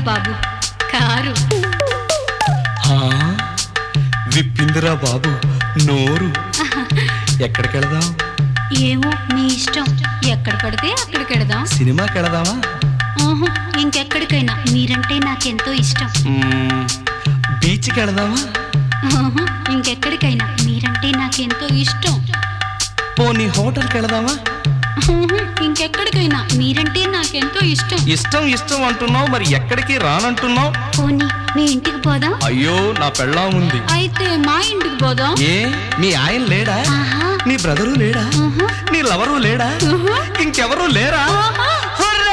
బాబు car హా? విప్పిందిరా బాబు నోరు ఎక్కడికి వెళదాం ఏమో మీ ఇష్టం ఎక్కడ పడితే అక్కడికి వెడదాం సినిమాకి వెళదామా ఆహా, ఇంకెక్కడికైనా మీరంటే నాకెంతో ఇష్టం మ్మ్, బీచ్కి వెళదామా ఆహా, ఇంకెక్కడికైనా మీరంటే నాకెంతో ఇష్టం పోనీ హోటల్కి వెళదామా ఆహా, ఇంకెక్కడికైనా మీరంటే నాకెంతో ఇష్టం ఇష్టం ఇష్టం అంటున్నావు మరి ఎక్కడికి రానంటున్నావు పోనీ మీ ఇంటికి పోదాం అయ్యో నా పెళ్ళాం ఉంది అయితే మా ఇంటికి పోదాం ఏ మీ ఆయన లేడా ఆహా, నీ బ్రదరు లేడా ఆహా, నీ లవరు లేడా ఆహా, ఇంకెవరు లేరా ఆహా. హుర్రే!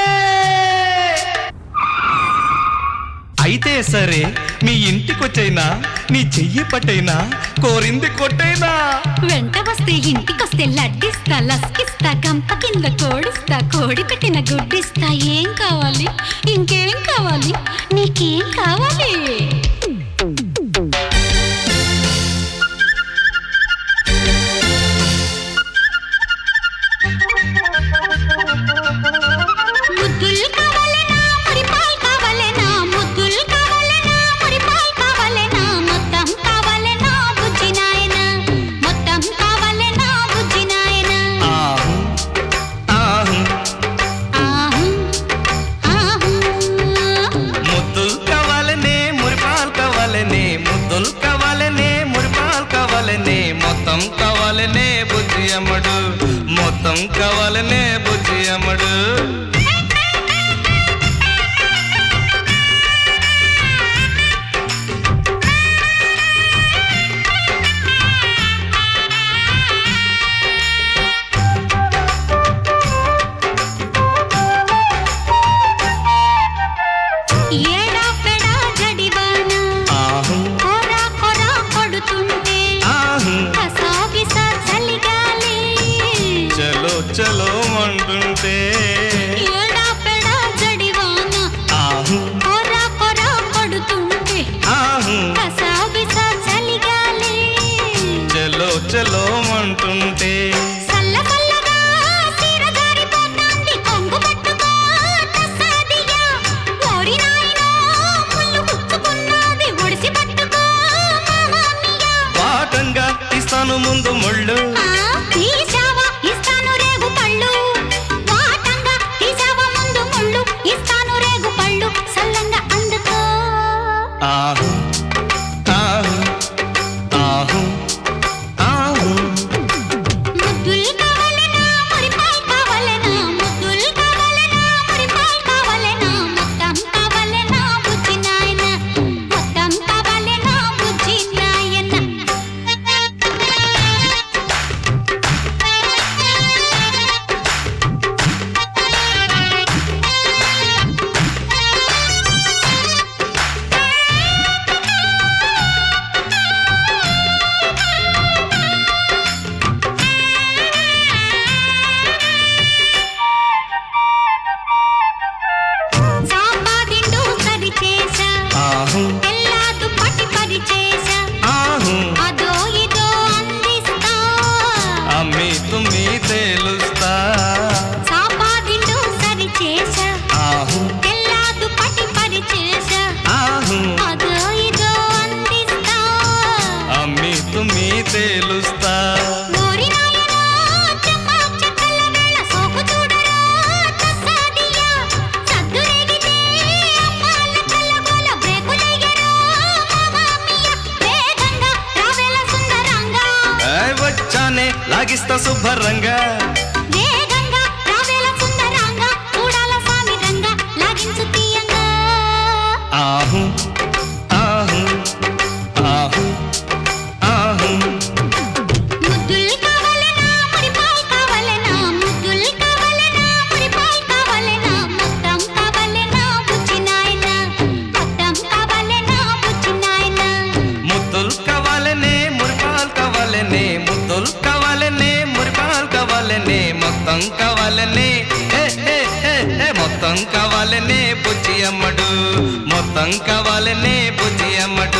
అయితే సరే మీ ఇంటికొచ్చైనా నీ చెయ్యి పట్టైనా కోరింది కొట్టైనా వెంట వస్తే ఇంటికొస్తే లడ్డిస్తా లస్కిస్తా గంప కింద కోడిస్తా కోడి పెట్టిన గుడ్డిస్తా ఏం కావాలి ఇంకేం కావాలి నీకేం కావాలి ముద్దులు కావాలనా మురిపాలు కావాలనా ముద్దులు కావాలనా మురిపాలు కావాలనా మొత్తం కావాలనా బుజ్జి నాయనా మొత్తం కావాలనా బుజ్జి నాయనా ఆహు, ఆహు, ఆహు ఆహు ముద్దులు కావాలనే మురిపాలు కావాలనే ముద్దులు కావాలనే మురిపాలు కావాలనే మొత్తం కావాలనే బుజ్జి అమ్మడు మొత్తం కావాలనే బుజ్జి అమ్మడు ఏడా పెడా జడివాన ఆహు కొరా కొరా కొడుతుంటే ఆహు కసాబిసా చలిగాలి చలో చలో అంటుంటే ఏడా పెడా జడివాన ఆహు కొరా కొరా కొడుతుంటే ఆహు కసాబిసా చలిగాలి చలో చలో అంటుంటే సల్ల సల్లగా సీర జారిపోతాంది కొంగు పట్టుకో తస్సాదియా ఓరి నాయనో ముళ్ళు గుచ్చుకున్నది ఒడిసి పట్టుకో మామామియా పాఠంగా ఇస్తాను ముందు ముళ్ళు ఆ తీసావా ఇస్తాను రేగు పళ్ళు వాటంగా తీసావా ముందు ముళ్ళు ఇస్తాను రేగు పళ్ళు సల్లంగా అందుకో ఆహు ఆహు ఆహు ఆహు ముద్దులు కావాలనా మురిపాలు కావాలనా ముద్దులు కావాలనా మురిపాలు కావాలనా మొత్తం కావాలనా బుజ్జి నాయన మొత్తం కావాలనా బుజ్జి నాయన సాంబాదిండు సరి చేసా ఆహు ఎల్లాదు పట్టి పరి చేసా ఆహు అదో ఇదో అందిస్తా అమ్మి తుమ్మి తేలుస్తా సాంబాదిండు సరి చేసా ఆహు ఎల్లాదు పట్టి పరి చేసా ఆహు అదో ఇదో అందిస్తా అమ్మి తుమ్మి తేలుస్తా ఓరి నాయనా చెమ్మా చెక్కల వేళ సోకు చూడరా తస్సాదియా సద్దు రేగితే అమ్మాల కళ్ళగోల బ్రేకులెయ్యరా మామామియా వేగంగా రావేల సుందరంగా ఏయ్ వచ్చానే లాగిస్తా శుభ్రంగా వేగంగా రావేల సుందరంగా చూడాల స్వామి రంగా లాగించు తీయంగా ఆహు ఆహు ఆహు ఆహు ముద్దులు కావాలనా మురిపాలు కావాలనా ముద్దులు కావాలనా మురిపాలు కావాలనా మొత్తం కావాలనా బుజ్జి నాయన మొత్తం కావాలనా బుజ్జి నాయన ముద్దులు కావాలనే మురిపాలు కావాలనే ముద్దులు కావాలనే మురిపాలు కావాలనే మొత్తం కావాలనే ఏ, ఏ, ఏ, ఏ, మొత్తం కావాలనే బుజ్జి అమ్మడు మొత్తం కావాలనే బుజ్జి అమ్మడు